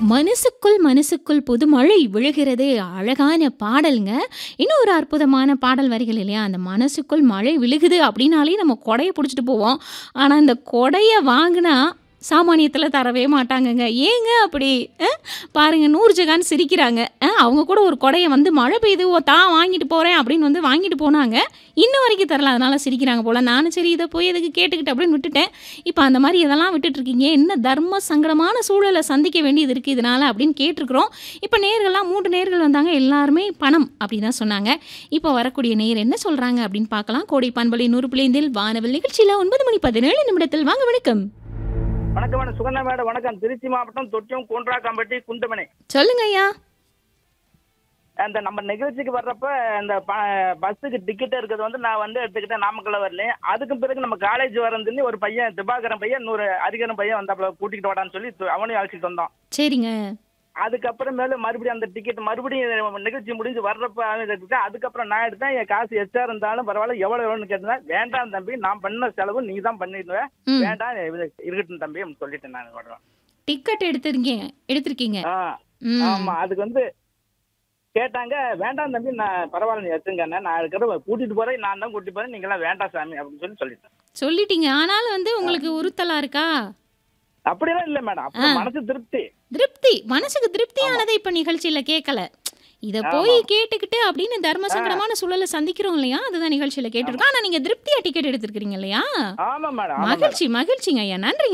மனசுக்குள் மனசுக்குள் புதுமழை விழுகிறதே அழகான பாடல்ங்க. இன்னும் ஒரு அற்புதமான பாடல் வரிகள் இல்லையா? அந்த மனசுக்குள் மழை விழுகுது அப்படின்னாலே நம்ம கொடைய புடிச்சிட்டு போவோம். ஆனா, இந்த கொடைய வாங்குனா சாமானியத்தில தரவே மாட்டாங்கங்க. ஏங்க அப்படி? அ பாருங்க நூர்ஜஹான் சிரிக்கிறாங்க. அ அவங்க கூட ஒரு கொடைய வந்து மழை பெய்யுது ஓ தா வாங்கிட்டு போறேன் அப்படின்னு வந்து வாங்கிட்டு போனாங்க. இன்ன வரைக்கும் தரல. அதனால சிரிக்கிறாங்க போல. நானும் சரி இத போய் எதுக்கு கேட்டுக்கிட்டு அப்படின்னு விட்டுட்டேன். இப்ப அந்த மாரி இதெல்லாம் விட்டுட்டு இருக்கீங்க. என்ன தர்ம சங்கடமான சூழல சந்திக்க வேண்டியது இருக்கு இதனால அப்படின்னு கேட்டுருக்கிறோம். இப்ப நேயர்கள்லாம் 3 நேயர்கள் வந்தாங்க. எல்லாருமே பணம் அப்படின்னு தான் சொன்னாங்க. இப்ப வரக்கூடிய நேயர் என்ன சொல்றாங்க அப்படின்னு பார்க்கலாம். கோடை பண்பலை 100.5 வானவில் நிகழ்ச்சியில 9 மணி 17 நிமிடத்தில் வாங்க வணக்கம். வணக்கம் மேடம் சுகன்யா மேடம் வணக்கம் திருச்சி மாவட்டம் தொட்டியம் கூன்றாக்கம்பட்டி குந்தமணி சொல்லுங்க ஐயா. அந்த நம்ம நிகழ்ச்சிக்கு வர்றப்ப அந்த ப- பஸ்ஸுக்கு டிக்கெட் இருக்கிறது வந்து நான் வந்து எடுத்துக்கிட்டேன் நாமக்கல்ல வரல அதுக்கு பிறகு நம்ம காலேஜ் வரேன்னு சொல்லி ஒரு பையன் திபாகரன் பையன் இன்னொரு அரிகரன் பையன் வந்தாப்புல கூட்டிகிட்டு வாடான்னு சொல்லி து- அவனையும் அழைச்சிட்டு வந்தோம் சரிங்க. அதுக்கப்புறம் மேல மறுபடியும் அந்த டிக்கெட் மறுபடியும் நிகழ்ச்சி முடிஞ்சு வர்றப்ப அவன் எடுத்துக்கிட்டேன் அதுக்கப்புறம் நான் எடுத்தேன் என் காசு எச்சா இருந்தாலும் பரவாயில்ல எவ்வளவு எவ்வளவுன்னு கேட்டேன் வேண்டாம் தம்பி நான் பண்ண செலவு நீ தான் பண்ணிடுவேன் ம். வேண்டாம் இது இருக்கட்டும் தம்பி அப்படின்னு சொல்லிட்டேன் நான் உடனே. டிக்கெட் எடுத்திருக்கீங்க எடுத்திருக்கீங்க. ஆ ம். ஆமா அதுக்கு வந்து கேட்டாங்க வேண்டாம் தம்பி நான் பரவாயில்ல நீ எடுத்துங்க நான் அதுக்கப்புறம் கூட்டிட்டு போறேன் நான் தான் கூட்டிட்டு போறேன் நீங்க எல்லாம் வேண்டாம் சாமி அப்படின்னு சொல்லி சொல்லிட்டேன் சொல்லிட்டீங்க. ஆனாலும் வந்து உங்களுக்கு உறுத்தலா இருக்கா? அப்படியெல்லாம் இல்ல மேடம் அப்ப மனசு திருப்தி திருப்தி. மனசுக்கு திருப்தியானதை இப்ப நிகழ்ச்சியில கேட்கல. இத போய் கேட்டுக்கிட்டு அப்படின்னு தர்ம சங்கடமான சூழல சந்திக்கிறோம் இல்லையா? அதுதான் நிகழ்ச்சியில கேட்டிருக்கோம். ஆனா நீங்க திருப்தியா டிக்கெட் எடுத்திருக்கிறீங்க இல்லையா? ஆமா மேடம் ஆமா மேடம் மகிழ்ச்சி மகிழ்ச்சிங்க ஐயா. நன்றிங்க.